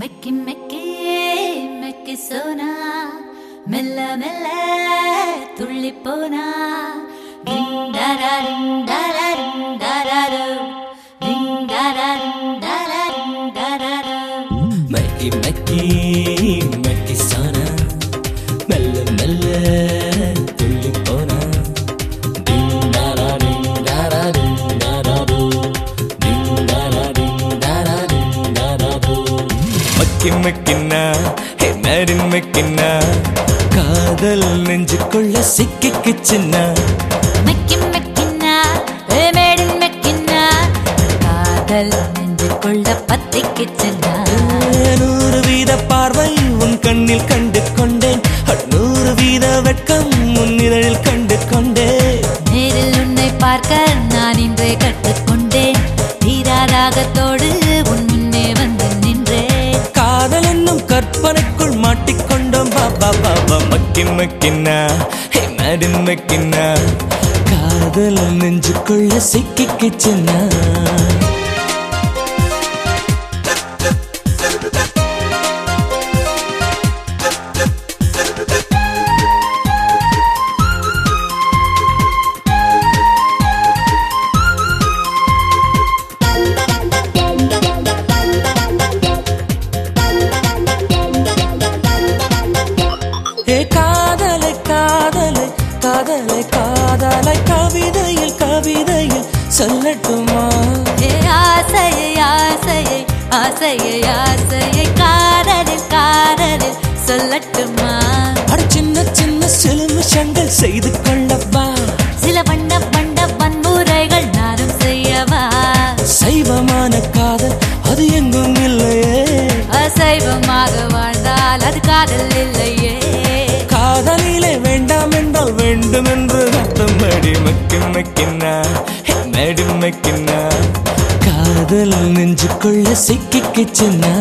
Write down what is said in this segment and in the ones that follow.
மெக்கி மெக்கி மெக்கி சோனா மெல்ல மெல்ல துள்ளி போனா டிண்டரா டிண்டரா டிண்டரரு டிண்டரா டிண்டரா டிண்டரரு மெக்கி மெக்கி மெக்கி சானா மெல்ல மெல்ல துள்ளி போனா டிண்டாரா டிண்டாரா டிண்டாராரு டிண்டாரா டிண்டாரா டிண்டாராரு மக்கி மக்கின்னா ஹே மேரின் மக்கின்னா காதல் நெஞ்சுக்குள்ள சிக்கிக்குச்சுன்னா மெக்கி மெக்கினா ஏ மேடின் மெக்கினா காதல் நெஞ்சுக்குள்ள பத்திக்கிச்சுனா நூறு வீத பார்வை உன் கண்ணில் கண்டு கொண்டேன் நூறு வீத வெட்கம் உன் இதழில் கண்டு கொண்டேன் நேரில் உன்னை பார்க்க நான் இன்றே கற்றுக்கொண்டேன் தீராராகத்தோடு உன் முன்னே வந்து நின்றேன் காதல் என்னும் கற்பனைக்குள் மாட்டிக்கொண்டோம் பாபா பாபா மக்கி மக்கின்னா ஹே மேடின் மக்கின்னா காதல் நெஞ்சுக்குள்ள சிக்கிக்குச்சுன்னா ஏ காதலை காதலை காதலை காதலை கவிதையில் கவிதையில் சொல்லட்டுமா ஏ ஆசையை ஆசையை ஆசையை ஆசையை காதலில் காதலில் சொல்லட்டுமா அட சின்ன சின்ன சிலுமிஷங்கள் செய்து கொள்ளவா சில வண்ண வண்ண வன்முறைகள் நானும் செய்யவா சைவமான காதல் அது எங்கும் இல்லையே அசைவமாக வாழ்ந்தால் அது காதல் இல்லையே காதலிலே வேண்டாம் என்றால் வேண்டும் என்று அர்த்தம் அடி மக்கி மக்கின்னா ஹே, மேடி மக்கின்னா காதல் நெஞ்சுக்குள்ள சிக்கிக்குச்சுன்னா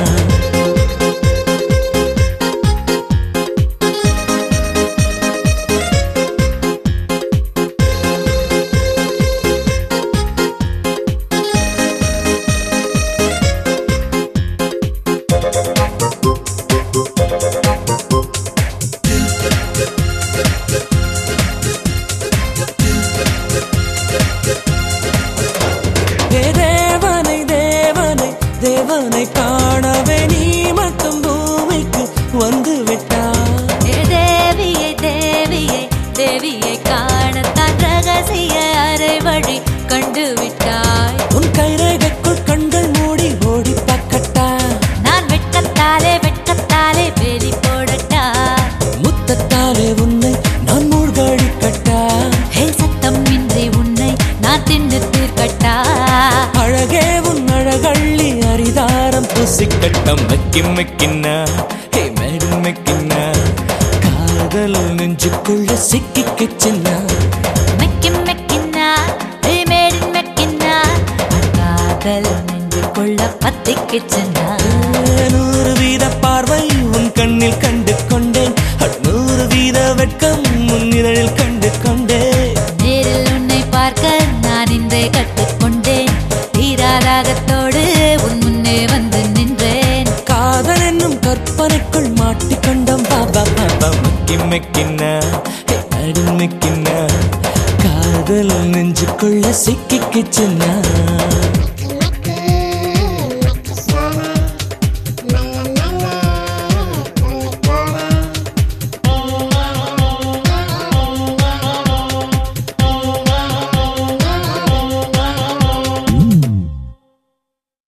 ஏ தேவனை தேவனை தேவனை காணவே நீ மட்டும் பூமிக்கு வந்து விட்டாய் ஏ தேவியை தேவியை தேவியை காணத்தான் ரகசிய அரை வழி கண்டு விட்டாய் உன் கைரேகைக்குள் கண்கள் மூடி ஓடி பக்கட்டா நான் வெட்கத்தாலே வெட்கத்தாலே வேலி போடட்டா முத்தத்தாலே உன்னை நான் மூழ்கடி கட்டா ஹே சத்தம் இன்றி உன்னை நான் தின்னு தீர்க்கட்டா அழகே உன் அழகள்ளி அரிதாரம் பூசிக்கட்டம் மக்கி மக்கின்னா ஹே மேடும் மக்கின்னா காதல் நெஞ்சுக்குள்ள சிக்கிக்குச்சுன்னா மெக்கி மெக்கினா ஹே மேடின் மெக்கினா காதல் நெஞ்சுக்குள்ள பத்திக்கிச்சுனா நூறு வீத பார்வை உன் கண்ணில் கண்டு கொண்டேன் நூறு வீத வெட்கம் உன் இதழில் கண்டு கொண்டேன் நேரில் உன்னை பார்க்க நான் இன்றே கற்றுக்கொண்டேன் தீராராகத்தோடு உன் முன்னே வந்து நின்றேன் காதல் என்னும் கற்பனைக்குள் மாட்டிக்கொண்டோம் பாபா பாபா மக்கி மக்கின்னா அடி மக்கின்னா காதல் நெஞ்சுக்குள்ள சிக்கிக்குச்சுன்னா